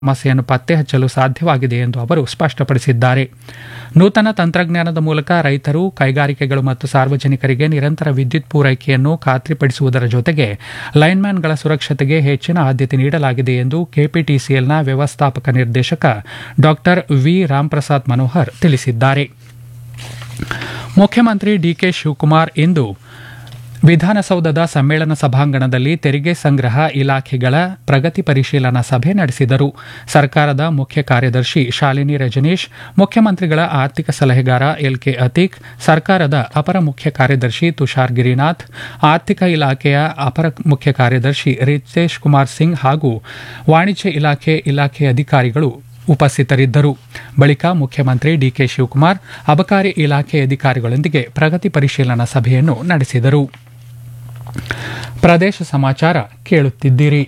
ಸಮಸ್ಯೆಯನ್ನು ಪತ್ತೆ ಹಚ್ಚಲು ಸಾಧ್ಯವಾಗಿದೆ ಎಂದು ಅವರು ಸ್ಪಷ್ಟಪಡಿಸಿದ್ದಾರೆ ನೂತನ ತಂತ್ರಜ್ಞಾನದ ಮೂಲಕ ರೈತರು ಕೈಗಾರಿಕೆಗಳು ಮತ್ತು ಸಾರ್ವಜನಿಕರಿಗೆ ನಿರಂತರ ವಿದ್ಯುತ್ ಪೂರೈಕೆಯನ್ನು ಖಾತ್ರಿಪಡಿಸುವುದರ ಜೊತೆಗೆ ಲೈನ್ಮ್ಯಾನ್ಗಳ ಸುರಕ್ಷತೆಗೆ ಹೆಚ್ಚಿನ ಆದ್ಯತೆ ನೀಡಲಾಗಿದೆ ಎಂದು ಕೆಪಿಟಿಸಿಎಲ್ನ ವ್ಯವಸ್ಥಾಪಕ ನಿರ್ದೇಶಕ ಡಾಕ್ಟರ್ ವಿ ರಾಮ್ಪ್ರಸಾದ್ ಮನೋಹರ್ ತಿಳಿಸಿದ್ದಾರೆ ಮುಖ್ಯಮಂತ್ರಿ ಡಿಕೆ ಶಿವಕುಮಾರ್ ಇಂದು ವಿಧಾನಸೌಧದ ಸಮ್ಮೇಳನ ಸಭಾಂಗಣದಲ್ಲಿ ತೆರಿಗೆ ಸಂಗ್ರಹ ಇಲಾಖೆಗಳ ಪ್ರಗತಿ ಪರಿಶೀಲನಾ ಸಭೆ ನಡೆಸಿದರು ಸರ್ಕಾರದ ಮುಖ್ಯ ಕಾರ್ಯದರ್ಶಿ ಶಾಲಿನಿ ರಜನೀಶ್ ಮುಖ್ಯಮಂತ್ರಿಗಳ ಆರ್ಥಿಕ ಸಲಹೆಗಾರ ಎಲ್ಕೆ ಅತೀಕ್ ಸರ್ಕಾರದ ಅಪರ ಮುಖ್ಯ ಕಾರ್ಯದರ್ಶಿ ತುಷಾರ್ ಗಿರಿನಾಥ್ ಆರ್ಥಿಕ ಇಲಾಖೆಯ ಅಪರ ಮುಖ್ಯ ಕಾರ್ಯದರ್ಶಿ ರಿತೇಶ್ ಕುಮಾರ್ ಸಿಂಗ್ ಹಾಗೂ ವಾಣಿಜ್ಯ ಇಲಾಖೆ ಇಲಾಖೆ ಅಧಿಕಾರಿಗಳು ಉಪಸ್ಥಿತರಿದ್ದರು ಬಳಿಕ ಮುಖ್ಯಮಂತ್ರಿ ಡಿಕೆ ಶಿವಕುಮಾರ್ ಅಬಕಾರಿ ಇಲಾಖೆ ಅಧಿಕಾರಿಗಳೊಂದಿಗೆ ಪ್ರಗತಿ ಪರಿಶೀಲನಾ ಸಭೆಯನ್ನು ನಡೆಸಿದರು ಪ್ರದೇಶ ಸಮಾಚಾರ ಕೇಳುತ್ತಿದ್ದೀರಿ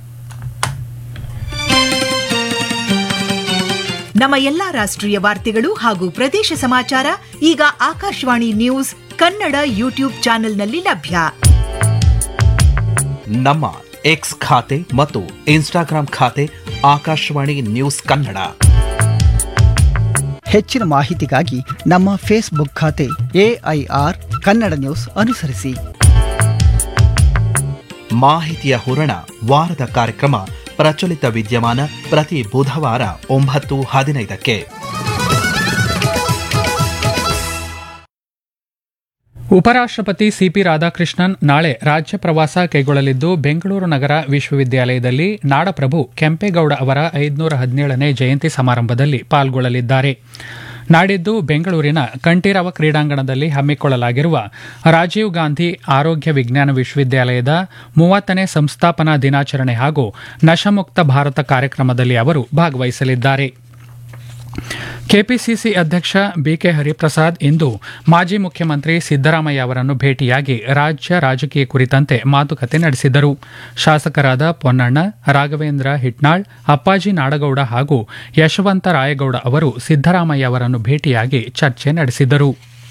ನಮ್ಮ ಎಲ್ಲಾ ರಾಷ್ಟ್ರೀಯ ವಾರ್ತೆಗಳು ಹಾಗೂ ಪ್ರದೇಶ ಸಮಾಚಾರ ಈಗ ಆಕಾಶವಾಣಿ ನ್ಯೂಸ್ ಕನ್ನಡ ಯೂಟ್ಯೂಬ್ ಚಾನೆಲ್ನಲ್ಲಿ ಲಭ್ಯ ನಮ್ಮ ಎಕ್ಸ್ ಖಾತೆ ಮತ್ತು ಇನ್ಸ್ಟಾಗ್ರಾಂ ಖಾತೆ ಆಕಾಶವಾಣಿ ನ್ಯೂಸ್ ಕನ್ನಡ ಹೆಚ್ಚಿನ ಮಾಹಿತಿಗಾಗಿ ನಮ್ಮ ಫೇಸ್ಬುಕ್ ಖಾತೆ ಎಐಆರ್ ಕನ್ನಡ ನ್ಯೂಸ್ ಅನುಸರಿಸಿ ಮಾಹಿತಿಯ ಹೂರಣ ವಾರದ ಕಾರ್ಯಕ್ರಮ ಪ್ರಚಲಿತ ವಿದ್ಯಮಾನ ಪ್ರತಿ ಬುಧವಾರ ಒಂಬತ್ತು ಹದಿನೈದಕ್ಕೆ ಉಪರಾಷ್ಟ್ರಪತಿ ಸಿಪಿ ರಾಧಾಕೃಷ್ಣನ್ ನಾಳೆ ರಾಜ್ಯ ಪ್ರವಾಸ ಕೈಗೊಳ್ಳಲಿದ್ದು ಬೆಂಗಳೂರು ನಗರ ವಿಶ್ವವಿದ್ಯಾಲಯದಲ್ಲಿ ನಾಡಪ್ರಭು ಕೆಂಪೇಗೌಡ ಅವರ ಐದುನೂರ ಹದಿನೇಳನೇ ಜಯಂತಿ ಸಮಾರಂಭದಲ್ಲಿ ಪಾಲ್ಗೊಳ್ಳಲಿದ್ದಾರೆ ನಾಡಿದ್ದು ಬೆಂಗಳೂರಿನ ಕಂಠೀರವ ಕ್ರೀಡಾಂಗಣದಲ್ಲಿ ಹಮ್ಮಿಕೊಳ್ಳಲಾಗಿರುವ ರಾಜೀವ್ ಗಾಂಧಿ ಆರೋಗ್ಯ ವಿಜ್ಞಾನ ವಿಶ್ವವಿದ್ಯಾಲಯದ ಮೂವತ್ತನೇ ಸಂಸ್ಥಾಪನಾ ದಿನಾಚರಣೆ ಹಾಗೂ ನಶಮುಕ್ತ ಭಾರತ ಕಾರ್ಯಕ್ರಮದಲ್ಲಿ ಅವರು ಭಾಗವಹಿಸಲಿದ್ದಾರೆ ಕೆಪಿಸಿಸಿ ಅಧ್ಯಕ್ಷ ಬಿಕೆ ಹರಿಪ್ರಸಾದ್ ಇಂದು ಮಾಜಿ ಮುಖ್ಯಮಂತ್ರಿ ಸಿದ್ದರಾಮಯ್ಯ ಅವರನ್ನು ಭೇಟಿಯಾಗಿ ರಾಜ್ಯ ರಾಜಕೀಯ ಕುರಿತಂತೆ ಮಾತುಕತೆ ನಡೆಸಿದರು ಶಾಸಕರಾದ ಪೊನ್ನಣ್ಣ ರಾಘವೇಂದ್ರ ಹಿಟ್ನಾಳ್ ಅಪ್ಪಾಜಿ ನಾಡಗೌಡ ಹಾಗೂ ಯಶವಂತ ರಾಯಗೌಡ ಅವರು ಸಿದ್ದರಾಮಯ್ಯ ಅವರನ್ನು ಭೇಟಿಯಾಗಿ ಚರ್ಚೆ ನಡೆಸಿದರು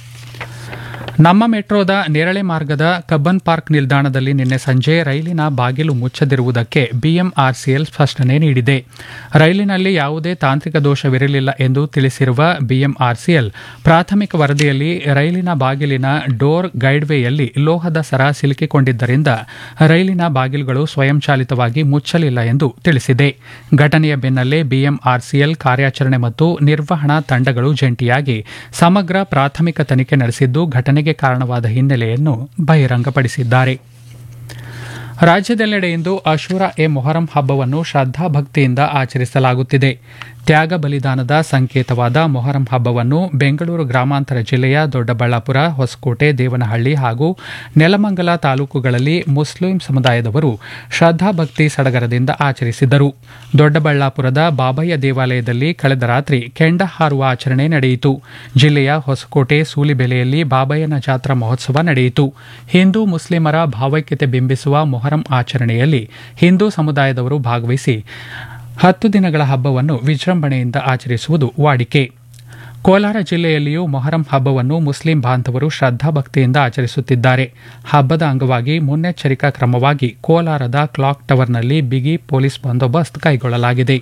ನಮ್ಮ ಮೆಟ್ರೋದ ನೇರಳೆ ಮಾರ್ಗದ ಕಬ್ಬನ್ ಪಾರ್ಕ್ ನಿಲ್ದಾಣದಲ್ಲಿ ನಿನ್ನೆ ಸಂಜೆ ರೈಲಿನ ಬಾಗಿಲು ಮುಚ್ಚದಿರುವುದಕ್ಕೆ ಬಿಎಂಆರ್ಸಿಎಲ್ ಸ್ಪಷ್ಟನೆ ನೀಡಿದೆ ರೈಲಿನಲ್ಲಿ ಯಾವುದೇ ತಾಂತ್ರಿಕ ದೋಷವಿರಲಿಲ್ಲ ಎಂದು ತಿಳಿಸಿರುವ ಬಿಎಂಆರ್ಸಿಎಲ್ ಪ್ರಾಥಮಿಕ ವರದಿಯಲ್ಲಿ ರೈಲಿನ ಬಾಗಿಲಿನ ಡೋರ್ ಗೈಡ್ವೇಯಲ್ಲಿ ಲೋಹದ ಸರ ಸಿಲುಕಿಕೊಂಡಿದ್ದರಿಂದ ರೈಲಿನ ಬಾಗಿಲುಗಳು ಸ್ವಯಂಚಾಲಿತವಾಗಿ ಮುಚ್ಚಲಿಲ್ಲ ಎಂದು ತಿಳಿಸಿದೆ ಘಟನೆಯ ಬೆನ್ನಲ್ಲೇ ಬಿಎಂಆರ್ಸಿಎಲ್ ಕಾರ್ಯಾಚರಣೆ ಮತ್ತು ನಿರ್ವಹಣಾ ತಂಡಗಳು ಜಂಟಿಯಾಗಿ ಸಮಗ್ರ ಪ್ರಾಥಮಿಕ ತನಿಖೆ ನಡೆಸಿದ್ದು ಘಟನೆಗೆ ಕಾರಣವಾದ ಹಿನ್ನೆಲೆಯನ್ನು ಬಹಿರಂಗಪಡಿಸಿದ್ದಾರೆ ರಾಜ್ಯದೆಲ್ಲೆಡೆ ಇಂದು ಅಶೂರಾ ಎ ಮೊಹರಂ ಹಬ್ಬವನ್ನು ಶ್ರದ್ಧಾಭಕ್ತಿಯಿಂದ ಆಚರಿಸಲಾಗುತ್ತಿದೆ ತ್ಯಾಗ ಬಲಿದಾನದ ಸಂಕೇತವಾದ ಮೊಹರಂ ಹಬ್ಬವನ್ನು ಬೆಂಗಳೂರು ಗ್ರಾಮಾಂತರ ಜಿಲ್ಲೆಯ ದೊಡ್ಡಬಳ್ಳಾಪುರ ಹೊಸಕೋಟೆ ದೇವನಹಳ್ಳಿ ಹಾಗೂ ನೆಲಮಂಗಲ ತಾಲೂಕುಗಳಲ್ಲಿ ಮುಸ್ಲಿಂ ಸಮುದಾಯದವರು ಶ್ರದ್ಧಾಭಕ್ತಿ ಸಡಗರದಿಂದ ಆಚರಿಸಿದರು ದೊಡ್ಡಬಳ್ಳಾಪುರದ ಬಾಬಯ್ಯ ದೇವಾಲಯದಲ್ಲಿ ಕಳೆದ ರಾತ್ರಿ ಕೆಂಡ ಹಾರುವ ಆಚರಣೆ ನಡೆಯಿತು ಜಿಲ್ಲೆಯ ಹೊಸಕೋಟೆ ಸೂಲಿಬೆಲೆಯಲ್ಲಿ ಬಾಬಯ್ಯನ ಜಾತ್ರಾ ಮಹೋತ್ಸವ ನಡೆಯಿತು ಹಿಂದೂ ಮುಸ್ಲಿಮರ ಭಾವೈಕ್ಯತೆ ಬಿಂಬಿಸುವ ಮೊಹರಂ ಆಚರಣೆಯಲ್ಲಿ ಹಿಂದೂ ಸಮುದಾಯದವರು ಭಾಗವಹಿಸಿ ಹತ್ತು ದಿನಗಳ ಹಬ್ಬವನ್ನು ವಿಜೃಂಭಣೆಯಿಂದ ಆಚರಿಸುವುದು ವಾಡಿಕೆ ಕೋಲಾರ ಜಿಲ್ಲೆಯಲ್ಲಿಯೂ ಮೊಹರಂ ಹಬ್ಬವನ್ನು ಮುಸ್ಲಿಂ ಬಾಂಧವರು ಶ್ರದ್ಧಾಭಕ್ತಿಯಿಂದ ಆಚರಿಸುತ್ತಿದ್ದಾರೆ ಹಬ್ಬದ ಅಂಗವಾಗಿ ಮುನ್ನೆಚ್ಚರಿಕಾ ಕ್ರಮವಾಗಿ ಕೋಲಾರದ ಕ್ಲಾಕ್ ಟವರ್ನಲ್ಲಿ ಬಿಗಿ ಪೊಲೀಸ್ ಬಂದೋಬಸ್ತ್ ಕೈಗೊಳ್ಳಲಾಗಿದೆ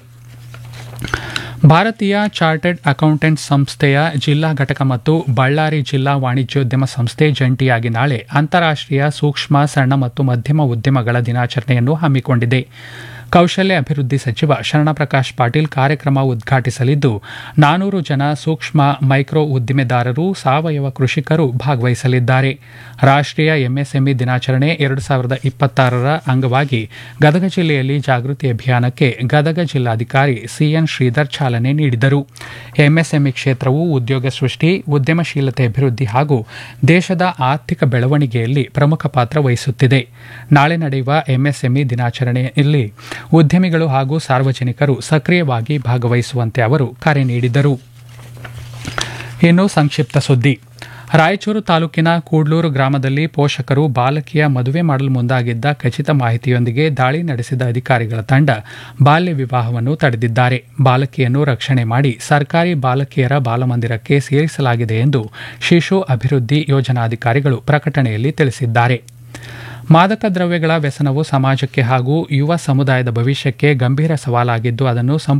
ಭಾರತೀಯ ಚಾರ್ಟರ್ಡ್ ಅಕೌಂಟೆಂಟ್ ಸಂಸ್ಥೆಯ ಜಿಲ್ಲಾ ಘಟಕ ಮತ್ತು ಬಳ್ಳಾರಿ ಜಿಲ್ಲಾ ವಾಣಿಜ್ಯೋದ್ಯಮ ಸಂಸ್ಥೆ ಜಂಟಿಯಾಗಿ ನಾಳೆ ಅಂತಾರಾಷ್ಟ್ರೀಯ ಸೂಕ್ಷ್ಮ ಸಣ್ಣ ಮತ್ತು ಮಧ್ಯಮ ಉದ್ಯಮಗಳ ದಿನಾಚರಣೆಯನ್ನು ಹಮ್ಮಿಕೊಂಡಿದೆ ಕೌಶಲ್ಯ ಅಭಿವೃದ್ಧಿ ಸಚಿವ ಶರಣಪ್ರಕಾಶ್ ಪಾಟೀಲ್ ಕಾರ್ಯಕ್ರಮ ಉದ್ಘಾಟಿಸಲಿದ್ದು ನಾನೂರು ಜನ ಸೂಕ್ಷ್ಮ ಮೈಕ್ರೋ ಉದ್ದಿಮೆದಾರರು ಸಾವಯವ ಕೃಷಿಕರು ಭಾಗವಹಿಸಲಿದ್ದಾರೆ ರಾಷ್ಟ್ರೀಯ ಎಂಎಸ್ಎಂಇ ದಿನಾಚರಣೆ ಎರಡು ಸಾವಿರದ ಇಪ್ಪತ್ತಾರರ ಅಂಗವಾಗಿ ಗದಗ ಜಿಲ್ಲೆಯಲ್ಲಿ ಜಾಗೃತಿ ಅಭಿಯಾನಕ್ಕೆ ಗದಗ ಜಿಲ್ಲಾಧಿಕಾರಿ ಸಿಎನ್ ಶ್ರೀಧರ್ ಚಾಲನೆ ನೀಡಿದರು ಎಂಎಸ್ಎಂಇ ಕ್ಷೇತ್ರವು ಉದ್ಯೋಗ ಸೃಷ್ಟಿ ಉದ್ಯಮಶೀಲತೆ ಅಭಿವೃದ್ಧಿ ಹಾಗೂ ದೇಶದ ಆರ್ಥಿಕ ಬೆಳವಣಿಗೆಯಲ್ಲಿ ಪ್ರಮುಖ ಪಾತ್ರ ವಹಿಸುತ್ತಿದೆ ನಾಳೆ ನಡೆಯುವ ಎಂಎಸ್ಎಂಇ ದಿನಾಚರಣೆಯಲ್ಲಿ ಉದ್ಯಮಿಗಳು ಹಾಗೂ ಸಾರ್ವಜನಿಕರು ಸಕ್ರಿಯವಾಗಿ ಭಾಗವಹಿಸುವಂತೆ ಅವರು ಕರೆ ನೀಡಿದರು ಇನ್ನು ಸಂಕ್ಷಿಪ್ತ ಸುದ್ದಿ ರಾಯಚೂರು ತಾಲೂಕಿನ ಕೂಡ್ಲೂರು ಗ್ರಾಮದಲ್ಲಿ ಪೋಷಕರು ಬಾಲಕಿಯ ಮದುವೆ ಮಾಡಲು ಮುಂದಾಗಿದ್ದ ಖಚಿತ ಮಾಹಿತಿಯೊಂದಿಗೆ ದಾಳಿ ನಡೆಸಿದ ಅಧಿಕಾರಿಗಳ ತಂಡ ಬಾಲ್ಯ ವಿವಾಹವನ್ನು ತಡೆದಿದ್ದಾರೆ ಬಾಲಕಿಯನ್ನು ರಕ್ಷಣೆ ಮಾಡಿ ಸರ್ಕಾರಿ ಬಾಲಕಿಯರ ಬಾಲಮಂದಿರಕ್ಕೆ ಸೇರಿಸಲಾಗಿದೆ ಎಂದು ಶಿಶು ಅಭಿವೃದ್ಧಿ ಯೋಜನಾಧಿಕಾರಿಗಳು ಪ್ರಕಟಣೆಯಲ್ಲಿ ತಿಳಿಸಿದ್ದಾರೆ ಮಾದಕ ದ್ರವ್ಯಗಳ ವ್ಯಸನವು ಸಮಾಜಕ್ಕೆ ಹಾಗೂ ಯುವ ಸಮುದಾಯದ ಭವಿಷ್ಯಕ್ಕೆ ಗಂಭೀರ ಸವಾಲಾಗಿದ್ದು ಅದನ್ನು